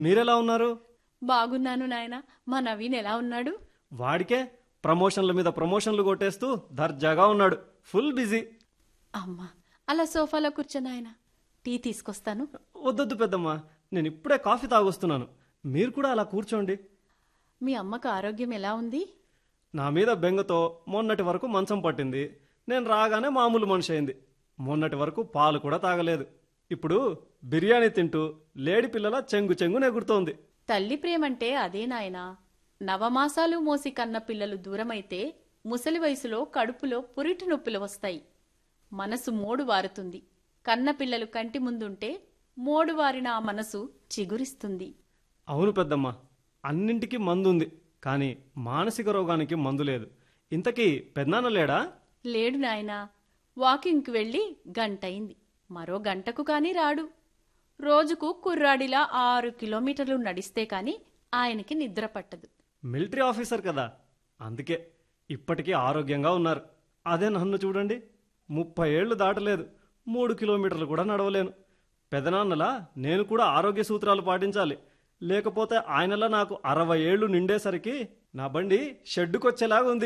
మీరెలా ఉన్నారు బాగున్నాను నాయన మా నవీన్ ఎలా ఉన్నాడు వాడికే ప్రమోషన్ల మీద ప్రమోషన్లు కొట్టేస్తూ దర్జాగా ఉన్నాడు ఫుల్ బిజీ అమ్మా అలా సోఫాలో కూర్చో నాయన టీ తీసుకొస్తాను వద్దొద్దు పెద్దమ్మా నేను ఇప్పుడే కాఫీ తాగొస్తున్నాను మీరు కూడా అలా కూర్చోండి మీ అమ్మకు ఆరోగ్యం ఎలా ఉంది నా మీద బెంగతో మొన్నటి వరకు మంచం పట్టింది నేను రాగానే మామూలు మనిషి అయింది మొన్నటి వరకు పాలు కూడా తాగలేదు ఇప్పుడు బిర్యానీ తింటూ లేడి పిల్లల చెంగు చెంగు నెగురుతోంది తల్లి ప్రేమంటే అదే నాయనా నవమాసాలు మోసి కన్న పిల్లలు దూరమైతే ముసలి వయసులో కడుపులో పురిటి నొప్పులు వస్తాయి మనసు మోడు వారుతుంది కన్న పిల్లలు కంటి ముందుంటే మోడు వారిన ఆ మనసు చిగురిస్తుంది అవును పెద్దమ్మ అన్నింటికీ మందుంది కానీ మానసిక రోగానికి మందు లేదు ఇంతకీ పెద్దనాన్న లేడా లేడు నాయనా వాకింగ్కి వెళ్ళి గంటయింది మరో గంటకు కాని రాడు రోజుకు కుర్రాడిలా ఆరు కిలోమీటర్లు నడిస్తే కాని ఆయనకి నిద్ర పట్టదు మిలిటరీ ఆఫీసర్ కదా అందుకే ఇప్పటికీ ఆరోగ్యంగా ఉన్నారు అదే నన్ను చూడండి ముప్పై ఏళ్లు దాటలేదు మూడు కిలోమీటర్లు కూడా నడవలేను పెదనాన్నలా నేను కూడా ఆరోగ్య సూత్రాలు పాటించాలి లేకపోతే ఆయనలా నాకు అరవై ఏళ్లు నిండేసరికి నా బండి షెడ్డుకొచ్చేలాగా ఉంది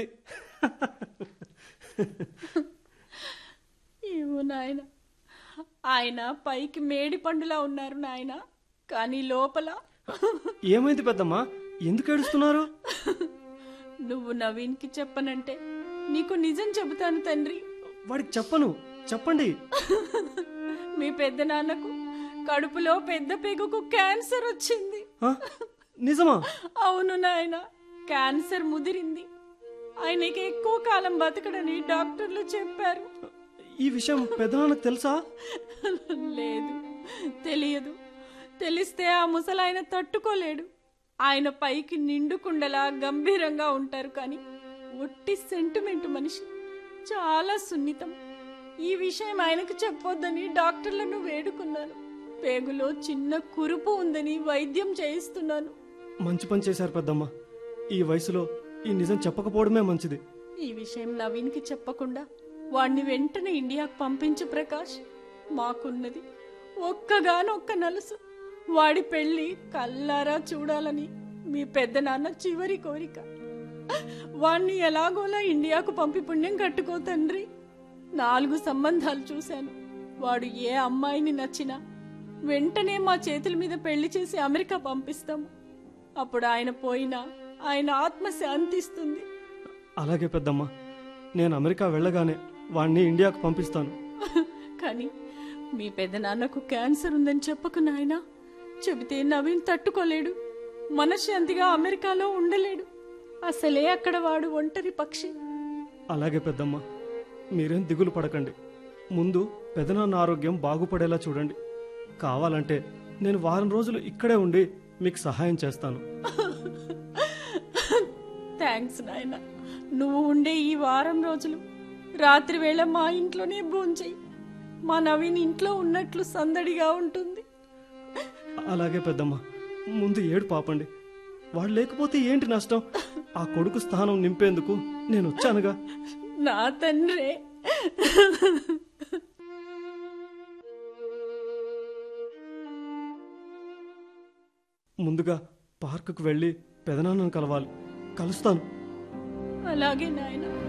ఏమో నాయన ఆయన పైకి మేడి పండులా ఉన్నారు నాయన కానీ లోపల ఏమైంది పెద్దమ్మా ఎందుకు ఏడుస్తున్నారు నువ్వు నవీన్కి చెప్పనంటే నీకు నిజం చెబుతాను తండ్రి వాడికి చెప్పను చెప్పండి మీ పెద్ద నాన్నకు కడుపులో పెద్ద పెగుకు క్యాన్సర్ వచ్చింది ఆ? నిజమా అవును నాయన క్యాన్సర్ ముదిరింది ఆయనకి ఎక్కువ కాలం బతకడని డాక్టర్లు చెప్పారు ఈ విషయం పెద్దనాన్నకు తెలుసా లేదు తెలియదు తెలిస్తే ఆ ముసలాయన తట్టుకోలేడు ఆయన పైకి నిండుకుండలా గంభీరంగా ఉంటారు కానీ ఒట్టి సెంటిమెంట్ మనిషి చాలా సున్నితం ఈ విషయం ఆయనకు చెప్పొద్దని డాక్టర్లను వేడుకున్నాను పేగులో చిన్న కురుపు ఉందని వైద్యం చేయిస్తున్నాను మంచి పని చేశారు పెద్దమ్మ ఈ వయసులో ఈ నిజం చెప్పకపోవడమే మంచిది ఈ విషయం నవీన్కి చెప్పకుండా వాణ్ణి వెంటనే ఇండియాకు పంపించు ప్రకాష్ మాకున్నది ఒక్కగానొక్క నలుసు వాడి పెళ్లి కల్లారా చూడాలని మీ పెద్ద నాన్న చివరి కోరిక వాణ్ణి ఎలాగోలా ఇండియాకు పంపి పుణ్యం కట్టుకో తండ్రి నాలుగు సంబంధాలు చూశాను వాడు ఏ అమ్మాయిని నచ్చినా వెంటనే మా చేతుల మీద పెళ్లి చేసి అమెరికా పంపిస్తాము అప్పుడు ఆయన పోయినా ఆయన ఆత్మ శాంతిస్తుంది అలాగే పెద్దమ్మ నేను అమెరికా వెళ్ళగానే వాణ్ణి ఇండియాకు పంపిస్తాను కానీ మీ పెద్దనాన్నకు క్యాన్సర్ ఉందని చెప్పకు నాయనా చెబితే నవీన్ తట్టుకోలేడు మనశ్శాంతిగా అమెరికాలో ఉండలేడు అసలే అక్కడ వాడు ఒంటరి పక్షి అలాగే పెద్దమ్మ మీరేం దిగులు పడకండి ముందు పెదనాన్న ఆరోగ్యం బాగుపడేలా చూడండి కావాలంటే నేను వారం రోజులు ఇక్కడే ఉండి మీకు సహాయం చేస్తాను థ్యాంక్స్ నాయన నువ్వు ఉండే ఈ వారం రోజులు రాత్రి వేళ మా ఇంట్లోనే భోంచెయ్యి మా నవీన్ ఇంట్లో ఉన్నట్లు సందడిగా ఉంటుంది అలాగే పెద్దమ్మ ముందు ఏడు పాపండి వాడు లేకపోతే ఏంటి నష్టం ఆ కొడుకు స్థానం నింపేందుకు నేను వచ్చానుగా నా తండ్రే ముందుగా పార్కుకు వెళ్ళి పెదనాన్నను కలవాలి కలుస్తాను అలాగే నాయనా